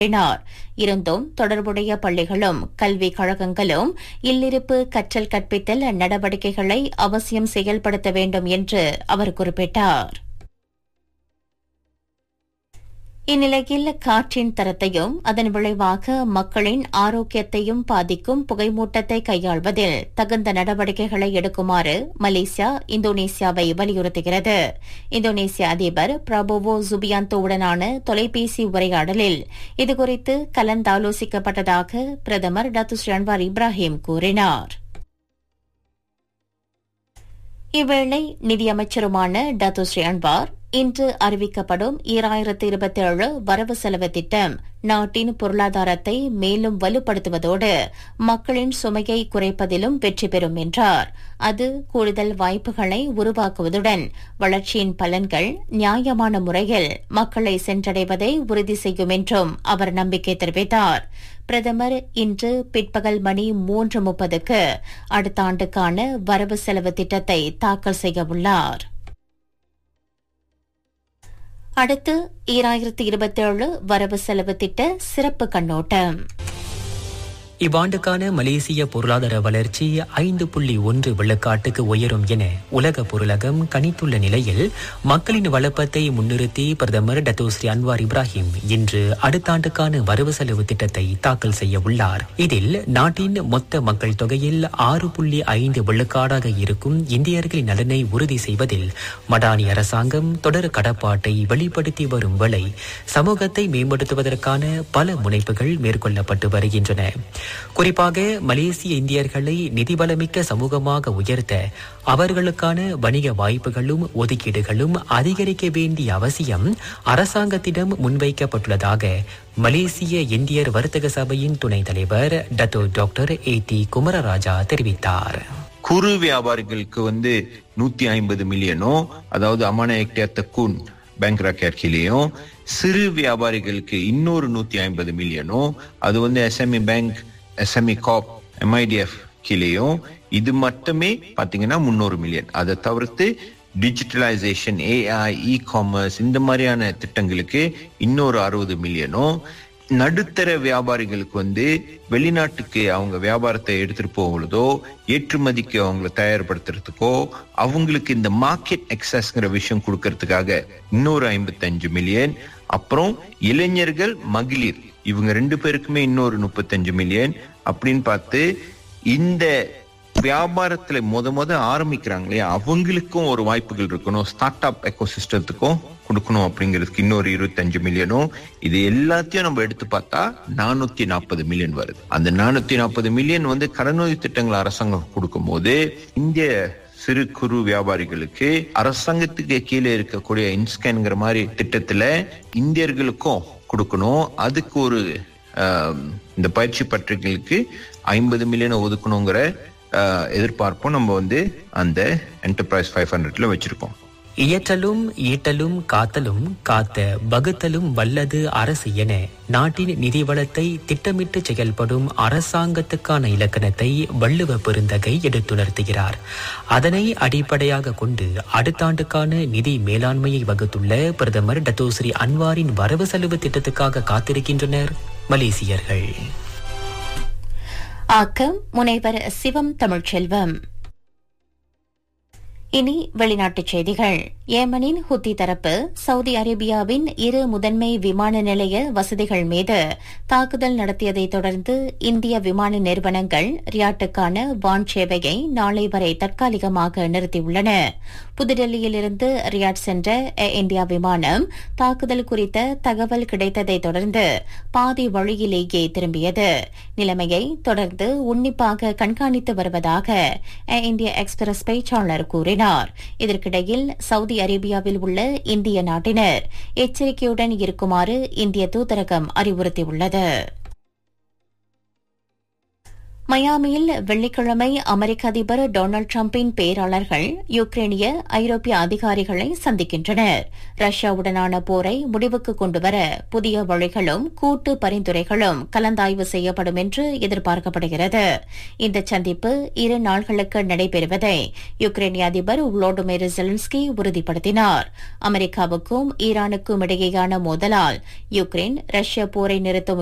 கூறினார் இருந்தும் தொடர்புடைய பள்ளிகளும் கல்விக் கழகங்களும் இல்லிருப்பு கற்றல் கற்பித்தல் நடவடிக்கைகளை அவசியம் செயல்படுத்த வேண்டும் என்று அவர் குறிப்பிட்டார் இந்நிலையில் காற்றின் தரத்தையும் அதன் விளைவாக மக்களின் ஆரோக்கியத்தையும் பாதிக்கும் புகைமூட்டத்தை கையாள்வதில் தகுந்த நடவடிக்கைகளை எடுக்குமாறு மலேசியா இந்தோனேசியாவை வலியுறுத்துகிறது இந்தோனேசிய அதிபர் பிரபோவோ ஜுபியாந்தோவுடனான தொலைபேசி உரையாடலில் இதுகுறித்து கலந்தாலோசிக்கப்பட்டதாக பிரதமர் டத்துஸ்ரீ அன்வார் இப்ராஹிம் கூறினார் இவ்வேளை நிதியமைச்சருமான டத்துஸ்ரீ அன்வார் இன்று அறிவிக்கப்படும் ஈராயிரத்து இருபத்தேழு வரவு செலவு திட்டம் நாட்டின் பொருளாதாரத்தை மேலும் வலுப்படுத்துவதோடு மக்களின் சுமையை குறைப்பதிலும் வெற்றி பெறும் என்றார் அது கூடுதல் வாய்ப்புகளை உருவாக்குவதுடன் வளர்ச்சியின் பலன்கள் நியாயமான முறையில் மக்களை சென்றடைவதை உறுதி செய்யும் என்றும் அவர் நம்பிக்கை தெரிவித்தார் பிரதமர் இன்று பிற்பகல் மணி மூன்று முப்பதுக்கு அடுத்த ஆண்டுக்கான வரவு செலவு திட்டத்தை தாக்கல் செய்யவுள்ளார் அடுத்து ஈராயிரத்து இருபத்தேழு வரவு செலவு திட்ட சிறப்பு கண்ணோட்டம் இவ்வாண்டுக்கான மலேசிய பொருளாதார வளர்ச்சி ஐந்து புள்ளி ஒன்று விழுக்காட்டுக்கு உயரும் என உலக பொருளகம் கணித்துள்ள நிலையில் மக்களின் வளப்பத்தை முன்னிறுத்தி பிரதமர் டத்தோஸ்ரீ அன்வார் இப்ராஹிம் இன்று அடுத்த ஆண்டுக்கான வரவு செலவு திட்டத்தை தாக்கல் செய்ய உள்ளார் இதில் நாட்டின் மொத்த மக்கள் தொகையில் ஆறு புள்ளி ஐந்து விழுக்காடாக இருக்கும் இந்தியர்களின் நலனை உறுதி செய்வதில் மடானி அரசாங்கம் தொடர் கடப்பாட்டை வெளிப்படுத்தி வரும் வேளை சமூகத்தை மேம்படுத்துவதற்கான பல முனைப்புகள் மேற்கொள்ளப்பட்டு வருகின்றன குறிப்பாக மலேசிய இந்தியர்களை நிதிபலமிக்க சமூகமாக உயர்த்த அவர்களுக்கான வணிக வாய்ப்புகளும் ஒதுக்கீடுகளும் அதிகரிக்க வேண்டிய அவசியம் அரசாங்கத்திடம் முன்வைக்கப்பட்டுள்ளதாக மலேசிய இந்தியர் வர்த்தக சபையின் துணைத் தலைவர் Dato doctor A T Kumararaja தெரிவித்தார் குறு வியாபாரிகளுக்கு வந்து நூத்தி ஐம்பது மில்லியனோ அதாவது அமான எக்டேத்தக்கூன் பேங்க் ராக்கேர்கிலையும் சிறு வியாபாரிகளுக்கு இன்னொரு நூத்தி ஐம்பது மில்லியனோ அது வந்து SME bank SME corp MIDF கீழேயும் இது மட்டுமே பாத்தீங்கன்னா முன்னூறு மில்லியன் அதை தவிர்த்து டிஜிட்டலைசேஷன் ஏஐ இ காமர்ஸ் இந்த மாதிரியான திட்டங்களுக்கு இன்னொரு அறுபது மில்லியனும் நடுத்தர வியாபாரிகளுக்கு வந்து வெளிநாட்டுக்கு அவங்க வியாபாரத்தை எடுத்துட்டு போகிறதோ ஏற்றுமதிக்கு அவங்கள தயார்படுத்துறதுக்கோ அவங்களுக்கு இந்த மார்க்கெட் எக்ஸஸ்ங்கிற விஷயம் கொடுக்கறதுக்காக இன்னொரு ஐம்பத்தஞ்சு மில்லியன் அப்புறம் இளைஞர்கள் மகளிர் இவங்க ரெண்டு பேருக்குமே இன்னொரு முப்பத்தஞ்சு மில்லியன் அப்படின்னு பார்த்து இந்த வியாபாரத்துல முத முத ஆரம்பிக்கிறாங்க இல்லையா அவங்களுக்கும் ஒரு வாய்ப்புகள் இருக்கணும் ஸ்டார்ட் அப் எக்கோசிஸ்டத்துக்கும் கொடுக்கணும் அப்படிங்கிறதுக்கு இன்னொரு இருபத்தஞ்சு மில்லியனும் இது எல்லாத்தையும் நம்ம எடுத்து பார்த்தா நானூத்தி நாற்பது மில்லியன் வருது அந்த நானூத்தி நாற்பது மில்லியன் வந்து கடனுதவி திட்டங்கள் அரசாங்கம் கொடுக்கும் போது இந்திய சிறு குறு வியாபாரிகளுக்கு அரசாங்கத்துக்கு கீழே இருக்கக்கூடிய இன்ஸ்கேன்ங்கிற மாதிரி திட்டத்துல இந்தியர்களுக்கும் கொடுக்கணும் அதுக்கு ஒரு இந்த பயிற்சி பற்றிகளுக்கு ஐம்பது மில்லியனை ஒதுக்கணுங்கிற எதிர்பார்ப்பும் நம்ம வந்து அந்த என்டர்பிரைஸ் ஃபைவ் ஹண்ட்ரட்ல வச்சிருக்கோம் இயற்றலும் ஈட்டலும் காத்தலும் காத்த வகுத்தலும் வல்லது அரசு என நாட்டின் நிதி வளத்தை திட்டமிட்டு செயல்படும் அரசாங்கத்துக்கான இலக்கணத்தை வள்ளுவ பெருந்தகை எடுத்துணர்த்துகிறார் அதனை அடிப்படையாக கொண்டு அடுத்த ஆண்டுக்கான நிதி மேலாண்மையை வகுத்துள்ள பிரதமர் டத்தோஸ்ரீ அன்வாரின் வரவு செலவு திட்டத்துக்காக காத்திருக்கின்றனர் மலேசியர்கள் ஆக்கம் முனைவர் சிவம் தமிழ்ச்செல்வம் இனி வெளிநாட்டுச் செய்திகள் ஏமனின் ஹுத்தி தரப்பு சவுதி அரேபியாவின் இரு முதன்மை விமான நிலைய வசதிகள் மீது தாக்குதல் நடத்தியதை தொடர்ந்து இந்திய விமான நிறுவனங்கள் ரியாட்டுக்கான வான் சேவையை நாளை வரை தற்காலிகமாக நிறுத்தியுள்ளன புதுடெல்லியிலிருந்து ரியாட் சென்ற ஏர் இந்தியா விமானம் தாக்குதல் குறித்த தகவல் கிடைத்ததை தொடர்ந்து பாதி வழியிலேயே திரும்பியது நிலைமையை தொடர்ந்து உன்னிப்பாக கண்காணித்து வருவதாக ஏர் இந்தியா எக்ஸ்பிரஸ் பேச்சாளர் கூறினார் இதற்கிடையில் சவுதி அரேபியாவில் உள்ள இந்திய நாட்டினர் எச்சரிக்கையுடன் இருக்குமாறு இந்திய தூதரகம் அறிவுறுத்தியுள்ளது மயாமியில் வெள்ளிக்கிழமை அமெரிக்க அதிபர் டொனால்டு டிரம்பின் பேராளர்கள் யுக்ரைனிய ஐரோப்பிய அதிகாரிகளை சந்திக்கின்றனர் ரஷ்யாவுடனான போரை முடிவுக்கு கொண்டுவர புதிய வழிகளும் கூட்டு பரிந்துரைகளும் கலந்தாய்வு செய்யப்படும் என்று எதிர்பார்க்கப்படுகிறது இந்த சந்திப்பு இரு நாள்களுக்கு நடைபெறுவதை யுக்ரைனிய அதிபர் வுளோடிமிர் ஜெலன்ஸ்கி உறுதிப்படுத்தினார் அமெரிக்காவுக்கும் ஈரானுக்கும் இடையேயான மோதலால் யுக்ரைன் ரஷ்ய போரை நிறுத்தும்